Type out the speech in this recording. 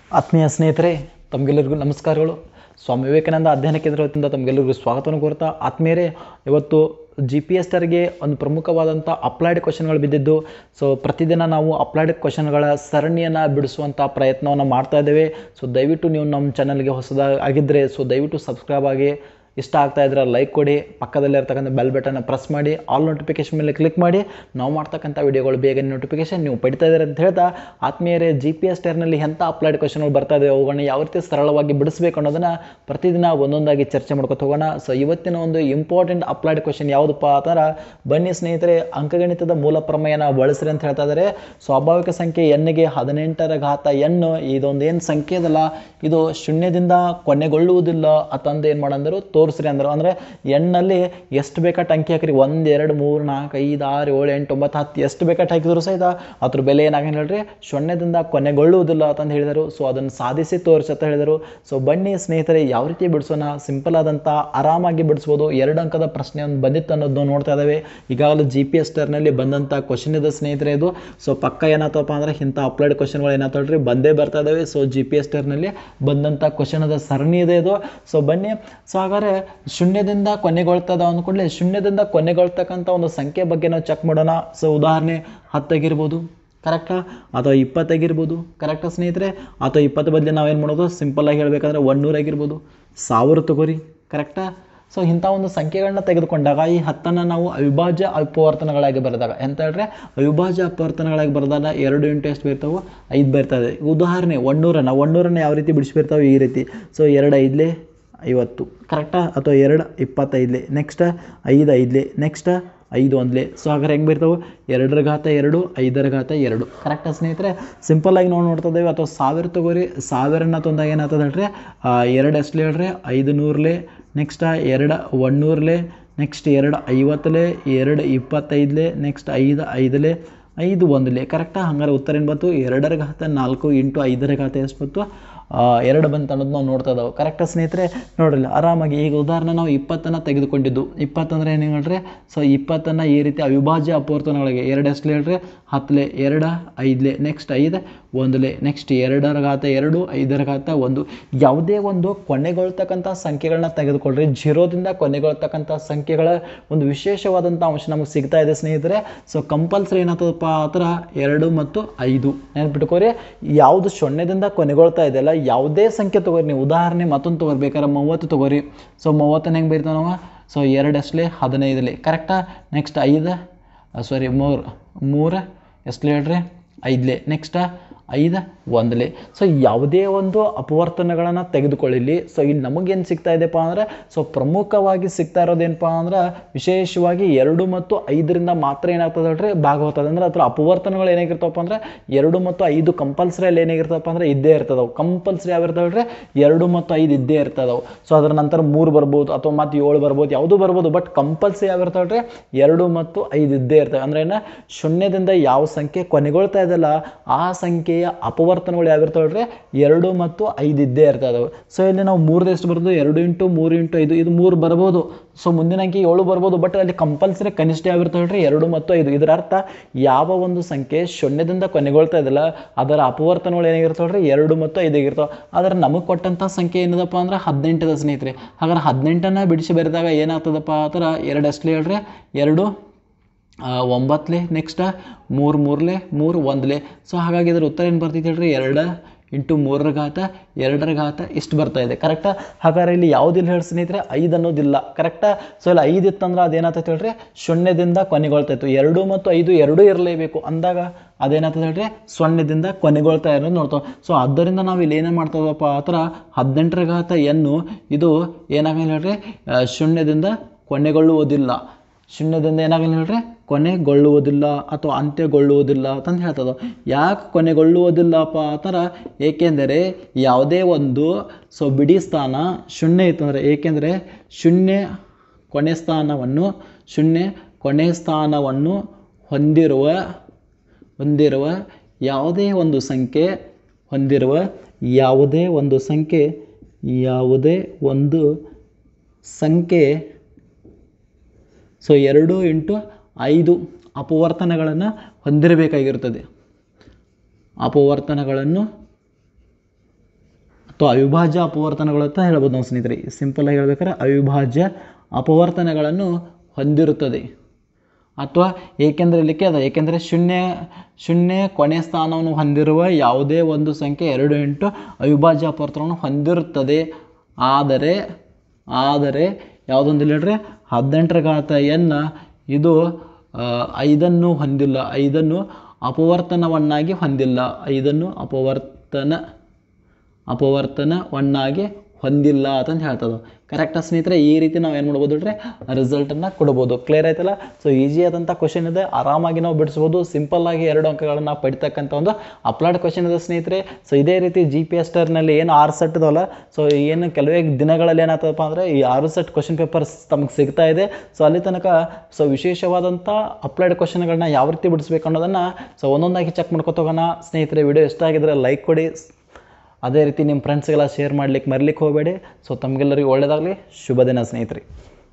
ಆತ್ಮೀಯ ಸ್ನೇಹಿತರೆ ತಮಗೆಲ್ಲರಿಗೂ ನಮಸ್ಕಾರಗಳು ಸ್ವಾಮಿ ವಿವೇಕಾನಂದ ಅಧ್ಯಯನ ಕೇಂದ್ರ ವತಿಯಿಂದ ತಮಗೆಲ್ಲರಿಗೂ ಸ್ವಾಗತವನ್ನು ಕೋರ್ತಾ ಆತ್ಮೀಯರೇ ಇವತ್ತು ಜಿ ಪಿ ಎಸ್ ಟರ್ಗೆ ಒಂದು ಪ್ರಮುಖವಾದಂಥ ಅಪ್ಲೈಡ್ ಕ್ವಶನ್ಗಳು ಬಿದ್ದಿದ್ದು ಸೊ ಪ್ರತಿದಿನ ನಾವು ಅಪ್ಲೈಡ್ ಕ್ವಶನ್ಗಳ ಸರಣಿಯನ್ನು ಬಿಡಿಸುವಂಥ ಪ್ರಯತ್ನವನ್ನು ಮಾಡ್ತಾ ಇದ್ದೇವೆ ಸೊ ದಯವಿಟ್ಟು ನೀವು ನಮ್ಮ ಚಾನಲ್ಗೆ ಹೊಸದಾಗಿ ಆಗಿದ್ದರೆ ಸೊ ದಯವಿಟ್ಟು ಸಬ್ಸ್ಕ್ರೈಬ್ ಆಗಿ ಇಷ್ಟ ಆಗ್ತಾ ಇದ್ರೆ ಲೈಕ್ ಕೊಡಿ ಪಕ್ಕದಲ್ಲೇ ಇರ್ತಕ್ಕಂಥ ಬೆಲ್ ಬಟನ್ನ ಪ್ರೆಸ್ ಮಾಡಿ ಆಲ್ ನೋಟಿಫಿಕೇಶನ್ ಮೇಲೆ ಕ್ಲಿಕ್ ಮಾಡಿ ನಾವು ಮಾಡ್ತಕ್ಕಂಥ ವಿಡಿಯೋಗಳು ಬೇಗ ನೋಟಿಫಿಕೇಶನ್ ನೀವು ಪಡಿತಾ ಇದ್ದಾರೆ ಅಂತ ಹೇಳ್ತಾ ಆತ್ಮೀಯರೇ ಜಿ ಪಿ ಎಸ್ ಟರ್ನಲ್ಲಿ ಎಂಥ ಅಪ್ಲೈಡ್ ಕ್ವಶನ್ಗಳು ಬರ್ತಾ ಇದಾವೆ ಅವುಗಳನ್ನ ಯಾವ ರೀತಿ ಸರಳವಾಗಿ ಬಿಡಿಸ್ಬೇಕು ಅನ್ನೋದನ್ನು ಪ್ರತಿದಿನ ಒಂದೊಂದಾಗಿ ಚರ್ಚೆ ಮಾಡ್ಕೊತ ಹೋಗೋಣ ಸೊ ಇವತ್ತಿನ ಒಂದು ಇಂಪಾರ್ಟೆಂಟ್ ಅಪ್ಲೈಡ್ ಕ್ವಶನ್ ಯಾವುದಪ್ಪ ಅಂದ್ರೆ ಬನ್ನಿ ಸ್ನೇಹಿತರೆ ಅಂಕಗಣಿತದ ಮೂಲ ಪ್ರಮೇಯನ ಬಳಸ್ರಿ ಅಂತ ಹೇಳ್ತಾ ಇದ್ದಾರೆ ಸ್ವಾಭಾವಿಕ ಸಂಖ್ಯೆ ಎನ್ಗೆ ಹದಿನೆಂಟರ ಘಾತ ಎನ್ನು ಇದೊಂದು ಏನು ಸಂಖ್ಯೆ ಇದಲ್ಲ ಇದು ಶೂನ್ಯದಿಂದ ಕೊನೆಗೊಳ್ಳುವುದಿಲ್ಲ ಅಂತಂದು ಏನು ಮಾಡಂದರು ತೋರಿಸ್ರಿ ಅಂದರು ಅಂದರೆ ಎಣ್ಣಲ್ಲಿ ಎಷ್ಟು ಬೇಕಾಟ ಅಂಕಿ ಹಾಕ್ರಿ ಒಂದು ಎರಡು ಮೂರು ನಾಲ್ಕು ಐದು ಆರು ಏಳು ಎಂಟು ಒಂಬತ್ತು ಹತ್ತು ಎಷ್ಟು ಬೇಕಾಟ ಹಾಕಿದ್ರು ಸಹಿತ ಅದ್ರ ಬೆಲೆ ಏನಾಗೇನು ಹೇಳ್ರಿ ಶೂನ್ಯದಿಂದ ಕೊನೆಗೊಳ್ಳುವುದಿಲ್ಲ ಅಂತಂದು ಹೇಳಿದರು ಸೊ ಅದನ್ನು ಸಾಧಿಸಿ ತೋರಿಸಿ ಅಂತ ಹೇಳಿದರು ಸೊ ಬನ್ನಿ ಸ್ನೇಹಿತರೆ ಯಾವ ರೀತಿ ಬಿಡಿಸೋಣ ಸಿಂಪಲ್ ಆದಂಥ ಆರಾಮಾಗಿ ಬಿಡಿಸ್ಬೋದು ಎರಡು ಅಂಕದ ಪ್ರಶ್ನೆ ಒಂದು ಬಂದಿತ್ತು ಅನ್ನೋದನ್ನ ನೋಡ್ತಾ ಇದ್ದಾವೆ ಈಗಾಗಲೇ ಜಿ ಪಿ ಎಸ್ ಟರ್ನಲ್ಲಿ ಬಂದಂಥ ಕ್ವಶನ್ ಇದೆ ಸ್ನೇಹಿತರೆ ಇದು ಸೊ ಪಕ್ಕ ಏನಾಗ್ತಪ್ಪ ಅಂದ್ರೆ ಇಂಥ ಅಪ್ಲೈಡ್ ಕ್ವಶನ್ಗಳು ಏನಾಗ್ತಲ್ರಿ ಬಂದೇ ಬರ್ತಾ ಇದ್ದಾವೆ ಸೊ ಜಿ ಪಿ ಎಸ್ ಟರ್ನಲ್ಲಿ ಬಂದಂಥ ಕ್ವಶನದ ಸರಣಿ ಇದೆ ಇದು ಸೊ ಬನ್ನಿ ಸೊ ಹಾಗಾದ್ರೆ ಶೂನ್ಯದಿಂದ ಕೊನೆಗೊಳ್ತದ ಅಂದ್ಕೊಂಡ್ಲೆ ಶೂನ್ಯದಿಂದ ಕೊನೆಗೊಳ್ತಕ್ಕಂಥ ಒಂದು ಸಂಖ್ಯೆ ಬಗ್ಗೆ ನಾವು ಚೆಕ್ ಮಾಡೋಣ ಸೊ ಉದಾಹರಣೆ ಹತ್ತಾಗಿರ್ಬೋದು ಕರೆಕ್ಟಾ ಅಥವಾ ಇಪ್ಪತ್ತಾಗಿರ್ಬೋದು ಕರೆಕ್ಟಾ ಸ್ನೇಹಿತರೆ ಅಥವಾ ಇಪ್ಪತ್ತು ಬದಲು ನಾವೇನು ಮಾಡೋದು ಸಿಂಪಲ್ಲಾಗಿ ಹೇಳಬೇಕಂದ್ರೆ ಒನ್ನೂರಾಗಿರ್ಬೋದು ಸಾವಿರ ತಗೋರಿ ಕರೆಕ್ಟಾ ಸೊ ಇಂಥ ಒಂದು ಸಂಖ್ಯೆಗಳನ್ನ ತೆಗೆದುಕೊಂಡಾಗ ಈ ಹತ್ತನ್ನು ನಾವು ಅವಿಭಾಜ್ಯ ಅಪವರ್ತನಗಳಾಗಿ ಬರೆದಾಗ ಎಂತ ಹೇಳಿದ್ರೆ ಅವಿಭಾಜ್ಯ ಅಪವರ್ತನಗಳಾಗಿ ಬರೆದಾಗ ಎರಡು ಇಂಟು ಎಷ್ಟು ಬೀರ್ತಾವೆ ಐದು ಬರ್ತದೆ ಉದಾಹರಣೆ ಒನ್ನೂರನ್ನು ಒನ್ನೂರನ್ನು ಯಾವ ರೀತಿ ಬಿಡಿಸ್ಬಿರ್ತಾವೆ ಈ ರೀತಿ ಸೊ ಎರಡು ಐದಲೇ ಐವತ್ತು ಕರೆಕ್ಟಾ ಅಥವಾ ಎರಡು ಇಪ್ಪತ್ತೈದಲೇ ನೆಕ್ಸ್ಟ್ ಐದು ಐದಲೇ ನೆಕ್ಸ್ಟ್ ಐದು ಒಂದಲೇ ಸೊ ಹಾಗಾದ್ರೆ ಹೆಂಗೆ ಬರ್ತಾವೆ ಎರಡರ ಘಾತ ಎರಡು ಐದರ ಘಾತ ಎರಡು ಕರೆಕ್ಟಾ ಸ್ನೇಹಿತರೆ ಸಿಂಪಲ್ಲಾಗಿ ನಾವು ನೋಡ್ತಾ ಇದ್ದೇವೆ ಅಥವಾ ಸಾವಿರ ತಗೋರಿ ಸಾವಿರನ ತಂದಾಗ ಏನಾಗ್ತದೆ ಹೇಳ್ರಿ ಎರಡು ಎಷ್ಟಲೇ ಹೇಳ್ರಿ ಐದು ನೂರಲೇ ನೆಕ್ಸ್ಟ್ ಎರಡು ಒನ್ನೂರಲೇ ನೆಕ್ಸ್ಟ್ ಎರಡು ಐವತ್ತಲೇ ಎರಡು ಇಪ್ಪತ್ತೈದಲೇ ನೆಕ್ಸ್ಟ್ ಐದು ಐದಲೇ ಐದು ಒಂದಲೇ ಕರೆಕ್ಟಾ ಹಂಗಾರೆ ಉತ್ತರ ಏನು ಬಂತು ಎರಡರ ಘಾತ ನಾಲ್ಕು ಇಂಟು ಐದರ ಘಾತ ಎಷ್ಟು ಬಂತು ಎರಡು ಬಂತು ಅನ್ನೋದು ನಾವು ನೋಡ್ತಾ ಇದ್ದಾವೆ ಕರೆಕ್ಟಾ ಸ್ನೇಹಿತರೆ ನೋಡಿಲ್ಲ ಆರಾಮಾಗಿ ಈಗ ಉದಾಹರಣೆ ನಾವು ಇಪ್ಪತ್ತನ್ನು ತೆಗೆದುಕೊಂಡಿದ್ದು ಇಪ್ಪತ್ತಂದ್ರೆ ಏನು ಹೇಳ್ರಿ ಸೊ ಇಪ್ಪತ್ತನ್ನು ಈ ರೀತಿ ಅವಿಭಾಜ್ಯ ಅಪವರ್ತನಗಳಿಗೆ ಎರಡು ಎಷ್ಟು ಹೇಳ್ರಿ ಹತ್ತಲೆ ಎರಡು ಐದಲೆ ನೆಕ್ಸ್ಟ್ ಐದು ಒಂದಲೆ ನೆಕ್ಸ್ಟ್ ಎರಡರ ಘಾತ ಎರಡು ಐದರ ಘಾತ ಒಂದು ಯಾವುದೇ ಒಂದು ಕೊನೆಗೊಳ್ತಕ್ಕಂಥ ಸಂಖ್ಯೆಗಳನ್ನ ತೆಗೆದುಕೊಳ್ಳ್ರಿ ಜೀರೋದಿಂದ ಕೊನೆಗೊಳ್ತಕ್ಕಂಥ ಸಂಖ್ಯೆಗಳ ಒಂದು ವಿಶೇಷವಾದಂಥ ಅಂಶ ನಮಗೆ ಸಿಗ್ತಾ ಇದೆ ಸ್ನೇಹಿತರೆ ಸೊ ಕಂಪಲ್ಸರಿ ಏನಾಗ್ತದಪ್ಪ ಆ ಥರ ಎರಡು ಮತ್ತು ಐದು ನೆನ್ಪಿಟ್ಕೋರಿ ಯಾವುದು ಶೂನ್ಯದಿಂದ ಕೊನೆಗೊಳ್ತಾ ಇದೆಯಲ್ಲ ಯಾವುದೇ ಸಂಖ್ಯೆ ತೊಗೋರಿ ನೀವು ಉದಾಹರಣೆ ಮತ್ತೊಂದು ತೊಗೋರಿ ಬೇಕಾದ್ರೆ ಮೂವತ್ತು ತೊಗೋರಿ ಸೊ ಮೂವತ್ತನ್ನು ಹೆಂಗೆ ಬರೀತಾವ ನಾವು ಸೊ ಎರಡು ಎಷ್ಟಲೇ ಹದಿನೈದಲೇ ಕರೆಕ್ಟಾ ನೆಕ್ಸ್ಟ್ ಐದು ಸಾರಿ ಮೂರು ಮೂರು ಎಷ್ಟಲೇ ಹೇಳ್ರಿ ಐದಲೇ ನೆಕ್ಸ್ಟ್ ಐದು ಒಂದಲೇ ಸೊ ಯಾವುದೇ ಒಂದು ಅಪವರ್ತನಗಳನ್ನು ತೆಗೆದುಕೊಳ್ಳಲಿ ಸೊ ಇಲ್ಲಿ ನಮಗೇನು ಸಿಗ್ತಾ ಇದೆಯಪ್ಪ ಅಂದರೆ ಸೊ ಪ್ರಮುಖವಾಗಿ ಸಿಗ್ತಾ ಇರೋದೇನಪ್ಪ ಅಂದ್ರೆ ವಿಶೇಷವಾಗಿ ಎರಡು ಮತ್ತು ಐದರಿಂದ ಮಾತ್ರ ಏನಾಗ್ತದೆ ಹೇಳ್ರಿ ಭಾಗವತದ ಅಂದ್ರೆ ಅದ್ರ ಅಪವರ್ತನಗಳು ಏನಾಗಿರ್ತಾವಪ್ಪ ಅಂದ್ರೆ ಎರಡು ಮತ್ತು ಐದು ಕಂಪಲ್ಸರಿ ಅಲ್ಲಿ ಏನಾಗಿರ್ತಪ್ಪ ಅಂದ್ರೆ ಇದ್ದೇ ಇರ್ತದವು ಕಂಪಲ್ಸರಿ ಯಾವಿರ್ತಾವೆ ಹೇಳ್ರಿ ಎರಡು ಮತ್ತು ಐದು ಇದ್ದೇ ಇರ್ತದವು ಸೊ ಅದರ ನಂತರ ಮೂರು ಬರ್ಬೋದು ಅಥವಾ ಮತ್ತು ಏಳು ಬರ್ಬೋದು ಯಾವುದು ಬರ್ಬೋದು ಬಟ್ ಕಂಪಲ್ಸರಿ ಯಾವಿರ್ತಾವೆ ಹೇಳ್ರಿ ಎರಡು ಮತ್ತು ಐದು ಇದ್ದೇ ಇರ್ತವೆ ಅಂದ್ರೆ ಏನು ಶೂನ್ಯದಿಂದ ಯಾವ ಸಂಖ್ಯೆ ಕೊನೆಗೊಳ್ತಾ ಇದೆಯಲ್ಲ ಆ ಸಂಖ್ಯೆಯ ಅಪವರ್ತನಗಳು ಯಾವಿರ್ತಾವೆ ಹೇಳ್ರಿ ಎರಡು ಮತ್ತು ಐದು ಇದ್ದೇ ಇರ್ತದವು ಸೊ ಇಲ್ಲಿ ನಾವು ಮೂರದು ಎಷ್ಟು ಬರೋದು ಎರಡು ಇಂಟು ಮೂರು ಇಂಟು ಐದು ಇದು ಮೂರು ಬರ್ಬೋದು ಸೊ ಮುಂದಿನ ಅಂಕಿ ಏಳು ಬರ್ಬೋದು ಬಟ್ ಅಲ್ಲಿ ಕಂಪಲ್ಸರಿ ಕನಿಷ್ಠ ಯಾವಿರ್ತಾವೆ ಹೇಳ್ರಿ ಎರಡು ಮತ್ತು ಐದು ಇದರ ಅರ್ಥ ಯಾವ ಒಂದು ಸಂಖ್ಯೆ ಶೂನ್ಯದಿಂದ ಕೊನೆಗೊಳ್ತಾ ಇದೆಯಲ್ಲ ಅದರ ಅಪವರ್ತನಗಳು ಏನಾಗಿರ್ತಾವೆ ಹೇಳ್ರಿ ಎರಡು ಮತ್ತು ಐದು ಆಗಿರ್ತಾವೆ ಆದರೆ ನಮಗೆ ಕೊಟ್ಟಂಥ ಸಂಖ್ಯೆ ಏನದಪ್ಪ ಅಂದ್ರೆ ಹದಿನೆಂಟದ ಸ್ನೇಹಿತರೆ ಹಾಗಾದ್ರೆ ಹದಿನೆಂಟನ್ನು ಬಿಡಿಸಿ ಬರೆದಾಗ ಏನಾಗ್ತದಪ್ಪ ಆ ಥರ ಎರಡು ಎಷ್ಟಲೇ ಹೇಳ್ರಿ ಎರಡು ಒಂಬತ್ತಲೇ ನೆಕ್ಸ್ಟ್ ಮೂರು ಮೂರಲೇ ಮೂರು ಒಂದಲೇ ಸೊ ಹಾಗಾಗಿ ಇದ್ರ ಉತ್ತರ ಏನು ಬರ್ತೈತೆ ಹೇಳ್ರಿ ಎರಡು ಇಂಟು ಮೂರರ ಘಾತ ಎರಡರ ಘಾತ ಇಷ್ಟು ಬರ್ತಾ ಇದೆ ಕರೆಕ್ಟಾ ಹಾಗಾದ್ರೆ ಇಲ್ಲಿ ಯಾವುದಿಲ್ಲ ಹೇಳಿ ಸ್ನೇಹಿತರೆ ಐದು ಅನ್ನೋದಿಲ್ಲ ಕರೆಕ್ಟಾ ಸೊ ಇಲ್ಲಿ ಐದು ಇತ್ತಂದ್ರೆ ಅದೇನಾಗ್ತೈತೆ ಹೇಳ್ರಿ ಶೂನ್ಯದಿಂದ ಕೊನೆಗೊಳ್ತಾಯಿತ್ತು ಎರಡು ಮತ್ತು ಐದು ಎರಡೂ ಇರಲೇಬೇಕು ಅಂದಾಗ ಅದೇನಾಗ್ತದೆ ಹೇಳ್ರಿ ಸೊನ್ನೆದಿಂದ ಕೊನೆಗೊಳ್ತಾ ಇರೋದು ನೋಡ್ತಾವೆ ಸೊ ಆದ್ದರಿಂದ ನಾವು ಇಲ್ಲಿ ಏನೇನು ಮಾಡ್ತಾವಪ್ಪ ಆ ಥರ ಹದಿನೆಂಟರ ಘಾತ ಎನ್ನು ಇದು ಏನಾಗಲ್ಲ ಹೇಳ್ರಿ ಶೂನ್ಯದಿಂದ ಕೊನೆಗೊಳ್ಳುವುದಿಲ್ಲ ಶೂನ್ಯದಿಂದ ಏನಾಗಲ್ಲ ಹೇಳ್ರಿ ಕೊನೆಗೊಳ್ಳುವುದಿಲ್ಲ ಅಥವಾ ಅಂತ್ಯಗೊಳ್ಳುವುದಿಲ್ಲ ಅಂತಂದು ಹೇಳ್ತದೆ ಯಾಕೆ ಕೊನೆಗೊಳ್ಳುವುದಿಲ್ಲಪ್ಪ ಆ ಥರ ಏಕೆಂದರೆ ಯಾವುದೇ ಒಂದು ಸೊ ಬಿಡಿ ಸ್ಥಾನ ಶೂನ್ಯ ಇತ್ತಂದರೆ ಏಕೆಂದರೆ ಶೂನ್ಯ ಕೊನೆ ಸ್ಥಾನವನ್ನು ಶೂನ್ಯ ಕೊನೆ ಸ್ಥಾನವನ್ನು ಹೊಂದಿರುವ ಹೊಂದಿರುವ ಯಾವುದೇ ಒಂದು ಸಂಖ್ಯೆ ಹೊಂದಿರುವ ಯಾವುದೇ ಒಂದು ಸಂಖ್ಯೆ ಯಾವುದೇ ಒಂದು ಸಂಖ್ಯೆ ಸೊ ಎರಡು ಇಂಟು ಐದು ಅಪವರ್ತನಗಳನ್ನು ಹೊಂದಿರಬೇಕಾಗಿರುತ್ತದೆ ಅಪವರ್ತನಗಳನ್ನು ಅಥವಾ ಅವಿಭಾಜ್ಯ ಅಪವರ್ತನಗಳು ಅಂತ ಹೇಳ್ಬೋದು ನಾವು ಸ್ನೇಹಿತರೆ ಸಿಂಪಲ್ ಆಗಿ ಹೇಳ್ಬೇಕಾದ್ರೆ ಅವಿಭಾಜ್ಯ ಅಪವರ್ತನಗಳನ್ನು ಹೊಂದಿರುತ್ತದೆ ಅಥವಾ ಏಕೆಂದರೆ ಇಲ್ಲಿಕ್ಕೆ ಅದ ಏಕೆಂದರೆ ಶೂನ್ಯ ಶೂನ್ಯ ಕೊನೆಯ ಸ್ಥಾನವನ್ನು ಹೊಂದಿರುವ ಯಾವುದೇ ಒಂದು ಸಂಖ್ಯೆ ಎರಡು ಇಂಟು ಅವಿಭಾಜ್ಯ ಅಪವರ್ತನವನ್ನು ಹೊಂದಿರುತ್ತದೆ ಆದರೆ ಆದರೆ ಯಾವುದೊಂದು ಹೇಳ್ರಿ ಹದಿನೆಂಟರ ಘಾತ ಎನ್ನ ಇದು ಆ, ಐದನ್ನು ಹೊಂದಿಲ್ಲ ಐದನ್ನು ಅಪವರ್ತನವನ್ನಾಗಿ ಹೊಂದಿಲ್ಲ ಐದನ್ನು ಅಪವರ್ತನ ಅಪವರ್ತನವನ್ನಾಗಿ ಹೊಂದಿಲ್ಲ ಅಂತಂದು ಹೇಳ್ತದೆ ಕರೆಕ್ಟಾ ಸ್ನೇಹಿತರೆ ಈ ರೀತಿ ನಾವು ಏನು ಮಾಡ್ಬೋದು ಹೇಳ್ರಿ ರಿಸಲ್ಟನ್ನು ಕೊಡ್ಬೋದು ಕ್ಲಿಯರ್ ಆಯ್ತಲ್ಲ ಸೊ ಈಸಿ ಆದಂಥ ಕ್ವಶನ್ ಇದೆ ಆರಾಮಾಗಿ ನಾವು ಬಿಡಿಸ್ಬೋದು ಸಿಂಪಲ್ ಆಗಿ ಎರಡು ಅಂಕಗಳನ್ನ ಪಡಿತಕ್ಕಂಥ ಒಂದು ಅಪ್ಲೈಡ್ ಕ್ವಶನ್ ಇದೆ ಸ್ನೇಹಿತರೆ ಸೊ ಇದೇ ರೀತಿ ಜಿ ಪಿ ಎಸ್ ಟರ್ನಲ್ಲಿ ಏನು ಆರು ಸೆಟ್ ಇದಾವಲ್ಲ ಸೊ ಏನು ಕೆಲವೇ ದಿನಗಳಲ್ಲಿ ಏನಾಗ್ತದಪ್ಪ ಅಂದರೆ ಈ ಆರು ಸೆಟ್ ಕ್ವಶನ್ ಪೇಪರ್ಸ್ ತಮಗೆ ಸಿಗ್ತಾ ಇದೆ ಸೊ ಅಲ್ಲಿ ತನಕ ಸೊ ವಿಶೇಷವಾದಂಥ ಅಪ್ಲೈಡ್ ಕ್ವಶನ್ಗಳನ್ನ ಯಾವ ರೀತಿ ಬಿಡಿಸ್ಬೇಕು ಅನ್ನೋದನ್ನು ಸೊ ಒಂದೊಂದಾಗಿ ಚೆಕ್ ಮಾಡ್ಕೊತ ಹೋಗೋಣ ಸ್ನೇಹಿತರೆ ವಿಡಿಯೋ ಇಷ್ಟ ಆಗಿದ್ರೆ ಲೈಕ್ ಕೊಡಿ ಅದೇ ರೀತಿ ನಿಮ್ಮ ಫ್ರೆಂಡ್ಸ್ಗೆಲ್ಲ ಶೇರ್ ಮಾಡ್ಲಿಕ್ಕೆ ಮರಿಲಿಕ್ಕೆ ಹೋಗಬೇಡಿ ಸೊ ತಮಗೆಲ್ಲರಿಗೂ ಒಳ್ಳೆಯದಾಗಲಿ ಶುಭ ದಿನ ಸ್ನೇಹಿತರೆ